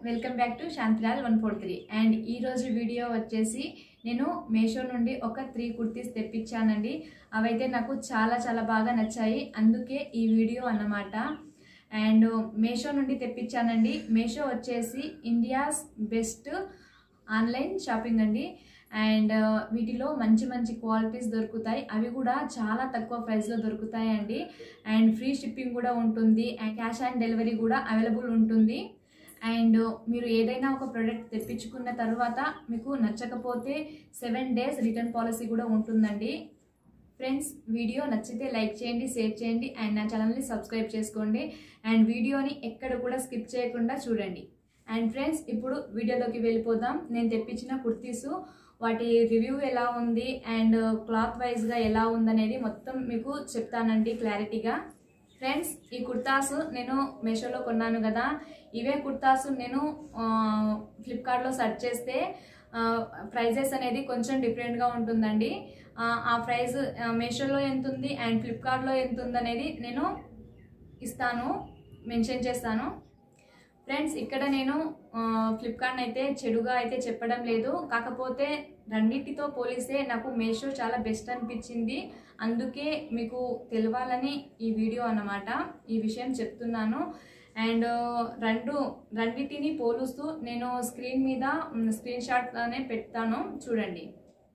welcome back to Shantilal one four three and ఈ రోజు video వచ్చేసి నేను మీషో నుండి ఒక త్రీ కుర్తీస్ తెప్పించానండి అవైతే నాకు చాలా చాలా బాగా నచ్చాయి అందుకే ఈ వీడియో అన్నమాట అండ్ మీషో నుండి తెప్పించానండి మీషో వచ్చేసి ఇండియాస్ బెస్ట్ ఆన్లైన్ షాపింగ్ అండి అండ్ వీటిలో మంచి మంచి క్వాలిటీస్ దొరుకుతాయి అవి కూడా చాలా తక్కువ ప్రైస్లో దొరుకుతాయండి అండ్ ఫ్రీ షిప్పింగ్ కూడా ఉంటుంది అండ్ క్యాష్ ఆన్ డెలివరీ కూడా అవైలబుల్ ఉంటుంది అండ్ మీరు ఏదైనా ఒక ప్రోడక్ట్ తెప్పించుకున్న తర్వాత మీకు నచ్చకపోతే సెవెన్ డేస్ రిటర్న్ పాలసీ కూడా ఉంటుందండి ఫ్రెండ్స్ వీడియో నచ్చితే లైక్ చేయండి షేర్ చేయండి అండ్ నా ఛానల్ని సబ్స్క్రైబ్ చేసుకోండి అండ్ వీడియోని ఎక్కడ కూడా స్కిప్ చేయకుండా చూడండి అండ్ ఫ్రెండ్స్ ఇప్పుడు వీడియోలోకి వెళ్ళిపోదాం నేను తెప్పించిన కుర్తీసు వాటి రివ్యూ ఎలా ఉంది అండ్ క్లాత్ వైజ్గా ఎలా ఉందనేది మొత్తం మీకు చెప్తానండి క్లారిటీగా ఫ్రెండ్స్ ఈ కుర్తాస్ నేను మీషోలో కొన్నాను కదా ఇవే కుర్తాస్ నేను ఫ్లిప్కార్ట్లో సెర్చ్ చేస్తే ప్రైజెస్ అనేది కొంచెం డిఫరెంట్గా ఉంటుందండి ఆ, ఆ ప్రైస్ మీషోలో ఎంత ఉంది అండ్ ఫ్లిప్కార్ట్లో ఎంత ఉంది అనేది నేను ఇస్తాను మెన్షన్ చేస్తాను ఫ్రెండ్స్ ఇక్కడ నేను ఫ్లిప్కార్ట్ అయితే చెడుగా అయితే చెప్పడం లేదు కాకపోతే రెండింటితో పోలిస్తే నాకు మీషో చాలా బెస్ట్ అనిపించింది అందుకే మీకు తెలవాలని ఈ వీడియో అన్నమాట ఈ విషయం చెప్తున్నాను అండ్ రెండు రెండింటిని పోలుస్తూ నేను స్క్రీన్ మీద స్క్రీన్ షాట్ అనే పెడతాను చూడండి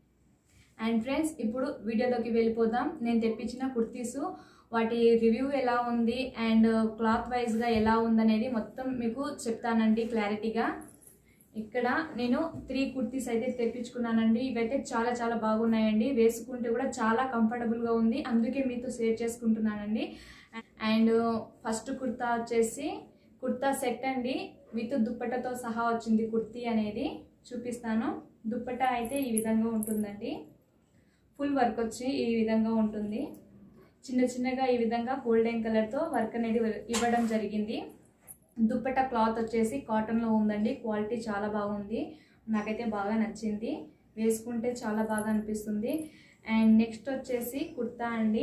అండ్ ఫ్రెండ్స్ ఇప్పుడు వీడియోలోకి వెళ్ళిపోదాం నేను తెప్పించిన కుర్తీసు వాటి రివ్యూ ఎలా ఉంది అండ్ క్లాత్ వైజ్గా ఎలా ఉందనేది మొత్తం మీకు చెప్తానండి క్లారిటీగా ఇక్కడ నేను త్రీ కుర్తీస్ అయితే తెప్పించుకున్నానండి ఇవైతే చాలా చాలా బాగున్నాయండి వేసుకుంటే కూడా చాలా కంఫర్టబుల్గా ఉంది అందుకే మీతో షేర్ చేసుకుంటున్నానండి అండ్ ఫస్ట్ కుర్తా వచ్చేసి కుర్తా సెట్ అండి విత్ దుప్పటతో సహా వచ్చింది కుర్తీ అనేది చూపిస్తాను దుప్పట అయితే ఈ విధంగా ఉంటుందండి ఫుల్ వర్క్ వచ్చి ఈ విధంగా ఉంటుంది చిన్న చిన్నగా ఈ విధంగా గోల్డెన్ కలర్తో వర్క్ అనేది ఇవ్వడం జరిగింది దుప్పట క్లాత్ వచ్చేసి కాటన్లో ఉందండి క్వాలిటీ చాలా బాగుంది నాకైతే బాగా నచ్చింది వేసుకుంటే చాలా బాగా అనిపిస్తుంది అండ్ నెక్స్ట్ వచ్చేసి కుర్తా అండి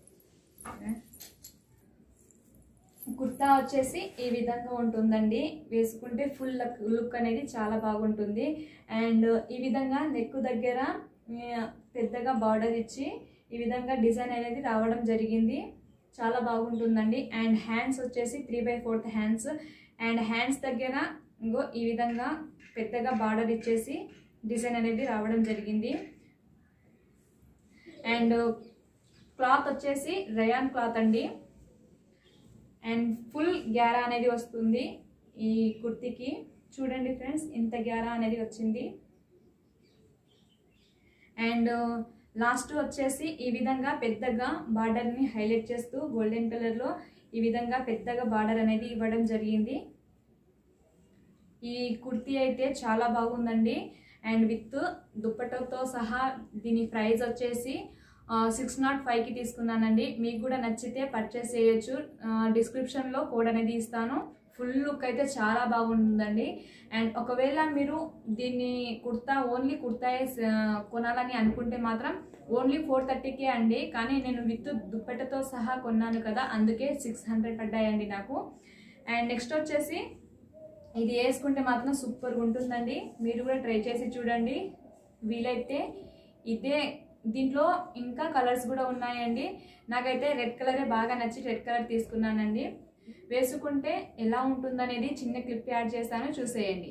కుర్తా వచ్చేసి ఈ విధంగా ఉంటుందండి వేసుకుంటే ఫుల్ లుక్ అనేది చాలా బాగుంటుంది అండ్ ఈ విధంగా నెక్ దగ్గర ఆ, పెద్దగా బార్డర్ ఇచ్చి ఈ విధంగా డిజైన్ అనేది రావడం జరిగింది చాలా బాగుంటుందండి అండ్ హ్యాండ్స్ వచ్చేసి three by fourth hands and hands దగ్గర ఇంకో ఈ విధంగా పెద్దగా బార్డర్ ఇచ్చేసి డిజైన్ అనేది రావడం జరిగింది అండ్ క్లాత్ వచ్చేసి రయాన్ క్లాత్ అండి అండ్ ఫుల్ గ్యారా అనేది వస్తుంది ఈ కుర్తీకి చూడండి ఫ్రెండ్స్ ఇంత గ్యారా అనేది వచ్చింది అండ్ లాస్ట్ వచ్చేసి ఈ విధంగా పెద్దగా బార్డర్ని హైలైట్ చేస్తూ గోల్డెన్ కలర్లో ఈ విధంగా పెద్దగా బార్డర్ అనేది ఇవ్వడం జరిగింది ఈ కుర్తీ అయితే చాలా బాగుందండి అండ్ విత్ దుప్పటతో సహా దీని ప్రైస్ వచ్చేసి సిక్స్ నాట్ ఫైవ్కి తీసుకున్నానండి మీకు కూడా నచ్చితే పర్చేస్ చేయొచ్చు డిస్క్రిప్షన్లో కోడ్ అనేది ఇస్తాను ఫుల్ లుక్ అయితే చాలా బాగుంటుందండి అండ్ ఒకవేళ మీరు దీన్ని కుర్తా ఓన్లీ కుర్తా కొనాలని అనుకుంటే మాత్రం ఓన్లీ ఫోర్ థర్టీకే అండి కానీ నేను విత్ దుప్పటతో సహా కొన్నాను కదా అందుకే సిక్స్ హండ్రెడ్ పడ్డాయండి నాకు అండ్ నెక్స్ట్ వచ్చేసి ఇది వేసుకుంటే మాత్రం సూపర్గా ఉంటుందండి మీరు కూడా ట్రై చేసి చూడండి వీలైతే ఇదే దీంట్లో ఇంకా కలర్స్ కూడా ఉన్నాయండి నాకైతే రెడ్ కలరే బాగా నచ్చి రెడ్ కలర్ తీసుకున్నానండి వేసుకుంటే ఎలా ఉంటుందనేది చిన్న క్లిప్ యాడ్ చేస్తాను చూసేయండి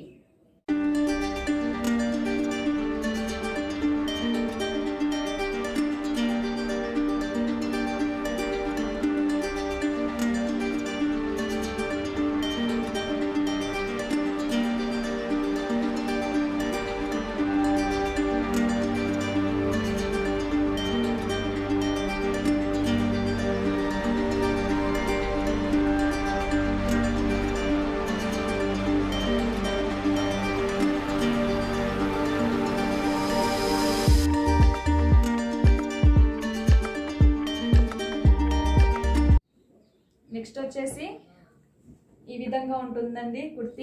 నెక్స్ట్ వచ్చేసి ఈ విధంగా ఉంటుందండి కుర్తీ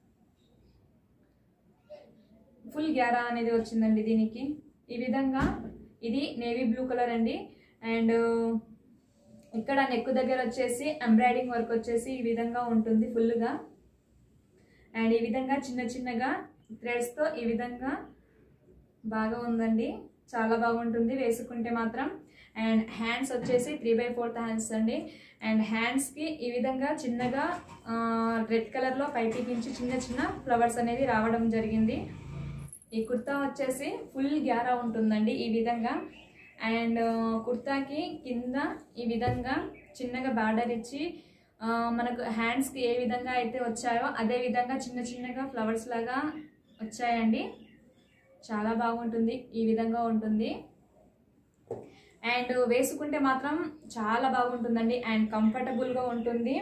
ఫుల్ గ్యారా అనేది వచ్చిందండి దీనికి ఈ విధంగా ఇది నేవీ బ్లూ కలర్ అండి అండ్ ఇక్కడ నెక్ దగ్గర వచ్చేసి ఎంబ్రాయిడింగ్ వర్క్ వచ్చేసి ఈ విధంగా ఉంటుంది ఫుల్గా అండ్ ఈ విధంగా చిన్న చిన్నగా థ్రెడ్స్తో ఈ విధంగా బాగా ఉందండి చాలా బాగుంటుంది వేసుకుంటే మాత్రం అండ్ హ్యాండ్స్ వచ్చేసి త్రీ బై ఫోర్త్ హ్యాండ్స్ అండి అండ్ హ్యాండ్స్కి ఈ విధంగా చిన్నగా రెడ్ కలర్లో పైపించి చిన్న చిన్న ఫ్లవర్స్ అనేది రావడం జరిగింది ఈ కుర్తా వచ్చేసి ఫుల్ గ్యారా ఉంటుందండి ఈ విధంగా అండ్ కుర్తాకి కింద ఈ విధంగా చిన్నగా బార్డర్ ఇచ్చి ఆ, మనకు హ్యాండ్స్కి ఏ విధంగా అయితే వచ్చాయో అదే విధంగా చిన్న చిన్నగా ఫ్లవర్స్ లాగా వచ్చాయండి చాలా బాగుంటుంది ఈ విధంగా ఉంటుంది అండ్ వేసుకుంటే మాత్రం చాలా బాగుంటుందండి అండ్ కంఫర్టబుల్గా ఉంటుంది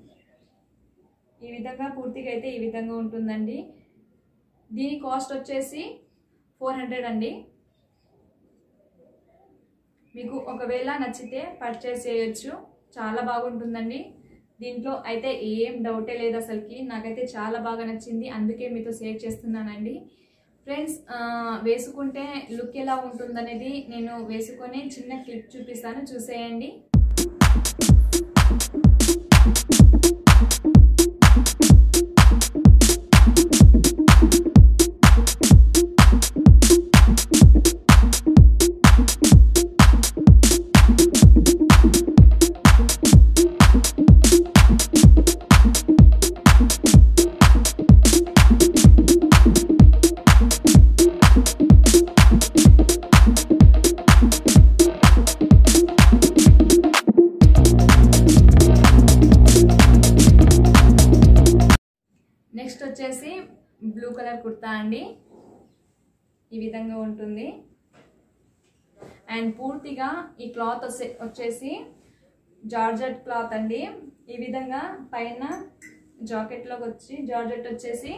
ఈ విధంగా పూర్తిగా అయితే ఈ విధంగా ఉంటుందండి దీని కాస్ట్ వచ్చేసి ఫోర్ హండ్రెడ్ అండి మీకు ఒకవేళ నచ్చితే పర్చేస్ చేయొచ్చు చాలా బాగుంటుందండి దీంట్లో అయితే ఏం డౌటే లేదు అసలుకి నాకైతే చాలా బాగా నచ్చింది అందుకే మీతో షేర్ చేస్తున్నానండి ఫ్రెండ్స్ ఆ, వేసుకుంటే లుక్ ఎలా ఉంటుందనేది నేను వేసుకొని చిన్న క్లిప్ చూపిస్తాను చూసేయండి నెక్స్ట్ వచ్చేసి బ్లూ కలర్ కుర్తా అండి ఈ విధంగా ఉంటుంది అండ్ పూర్తిగా ఈ క్లాత్ వచ్చే వచ్చేసి జార్జెట్ క్లాత్ అండి ఈ విధంగా పైన జాకెట్లోకి వచ్చి జార్జెట్ వచ్చేసి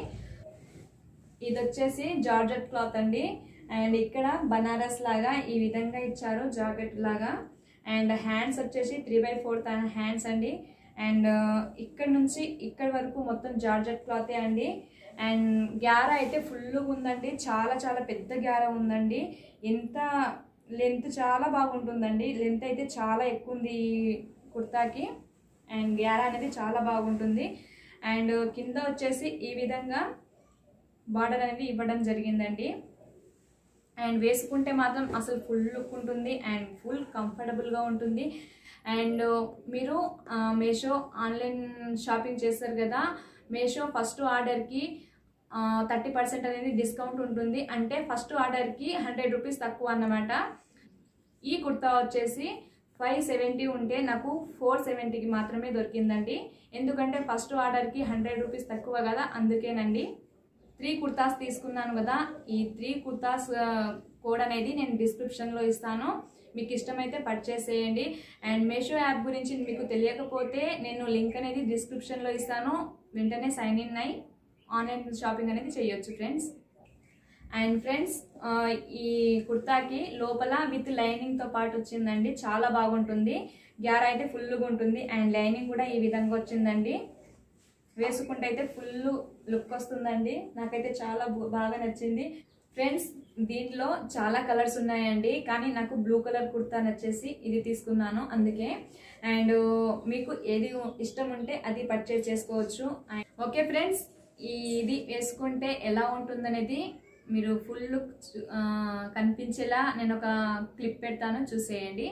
ఇది వచ్చేసి జార్జెట్ క్లాత్ అండి అండ్ ఇక్కడ బనారస్ లాగా ఈ విధంగా ఇచ్చారు జాకెట్ లాగా అండ్ హ్యాండ్స్ వచ్చేసి త్రీ బై ఫోర్త్ హ్యాండ్స్ అండి అండ్ ఇక్కడ నుంచి ఇక్కడ వరకు మొత్తం జార్జెట్ క్లాతే అండి అండ్ గ్యార అయితే ఫుల్గా ఉందండి చాలా చాలా పెద్ద గ్యార ఉందండి ఎంత లెంత్ చాలా బాగుంటుందండి లెంత్ అయితే చాలా ఎక్కువ ఉంది ఈ కుర్తాకి అండ్ గ్యార అనేది చాలా బాగుంటుంది అండ్ కింద వచ్చేసి ఈ విధంగా బార్డర్ అనేది ఇవ్వడం జరిగిందండి అండ్ వేసుకుంటే మాత్రం అసలు ఫుల్ లుక్ ఉంటుంది అండ్ ఫుల్ కంఫర్టబుల్గా ఉంటుంది అండ్ మీరు ఆ, మీషో ఆన్లైన్ షాపింగ్ చేస్తారు కదా మీషో ఫస్ట్ ఆర్డర్కి థర్టీ పర్సెంట్ అనేది డిస్కౌంట్ ఉంటుంది అంటే ఫస్ట్ ఆర్డర్కి హండ్రెడ్ రూపీస్ తక్కువ అన్నమాట ఈ కుర్తా వచ్చేసి ఫైవ్ సెవెంటీ ఉంటే నాకు ఫోర్ సెవెంటీకి మాత్రమే దొరికిందండి ఎందుకంటే ఫస్ట్ ఆర్డర్కి హండ్రెడ్ రూపీస్ తక్కువ కదా అందుకేనండి త్రీ కుర్తాస్ తీసుకున్నాను కదా ఈ త్రీ కుర్తాస్ ఆ, కోడ్ అనేది నేను డిస్క్రిప్షన్లో ఇస్తాను మీకు ఇష్టమైతే పర్చేస్ చేయండి అండ్ మీషో యాప్ గురించి మీకు తెలియకపోతే నేను లింక్ అనేది డిస్క్రిప్షన్లో ఇస్తాను వెంటనే సైన్ ఇన్ అయి ఆన్లైన్ షాపింగ్ అనేది చేయొచ్చు ఫ్రెండ్స్ అండ్ ఫ్రెండ్స్ ఆ, ఈ కుర్తాకి లోపల విత్ లైనింగ్తో పాటు వచ్చిందండి చాలా బాగుంటుంది గ్యార్ అయితే ఫుల్గా ఉంటుంది అండ్ లైనింగ్ కూడా ఈ విధంగా వచ్చిందండి వేసుకుంటే అయితే ఫుల్ లుక్ వస్తుందండి నాకైతే చాలా బు- బాగా నచ్చింది ఫ్రెండ్స్ దీంట్లో చాలా కలర్స్ ఉన్నాయండి కానీ నాకు బ్లూ కలర్ కుర్తా నచ్చేసి ఇది తీసుకున్నాను అందుకే అండ్ మీకు ఏది ఇష్టం ఉంటే అది పర్చేజ్ చేసుకోవచ్చు అండ్ ఓకే ఫ్రెండ్స్ ఇది వేసుకుంటే ఎలా ఉంటుందనేది మీరు ఫుల్ లుక్ కనిపించేలా నేను ఒక క్లిప్ పెడతాను చూసేయండి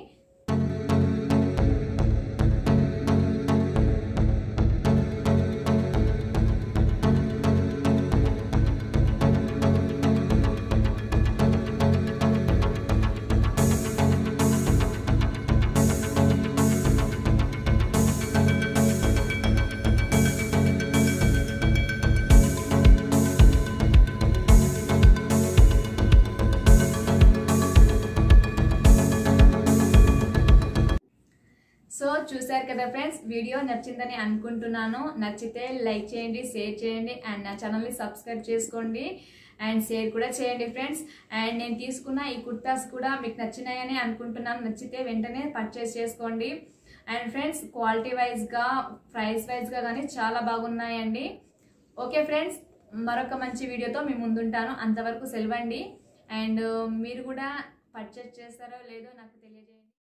సో చూశారు కదా ఫ్రెండ్స్ వీడియో నచ్చిందని అనుకుంటున్నాను నచ్చితే లైక్ చేయండి షేర్ చేయండి అండ్ నా ఛానల్ని సబ్స్క్రైబ్ చేసుకోండి అండ్ షేర్ కూడా చేయండి ఫ్రెండ్స్ అండ్ నేను తీసుకున్న ఈ కుర్తాస్ కూడా మీకు నచ్చినాయని అనుకుంటున్నాను నచ్చితే వెంటనే పర్చేస్ చేసుకోండి అండ్ ఫ్రెండ్స్ క్వాలిటీ వైజ్గా ప్రైస్ వైజ్గా కానీ చాలా బాగున్నాయండి ఓకే ఫ్రెండ్స్ మరొక మంచి వీడియోతో మీ ముందుంటాను అంతవరకు సెలవండి అండ్ మీరు కూడా పర్చేస్ చేస్తారో లేదో నాకు తెలియజేయండి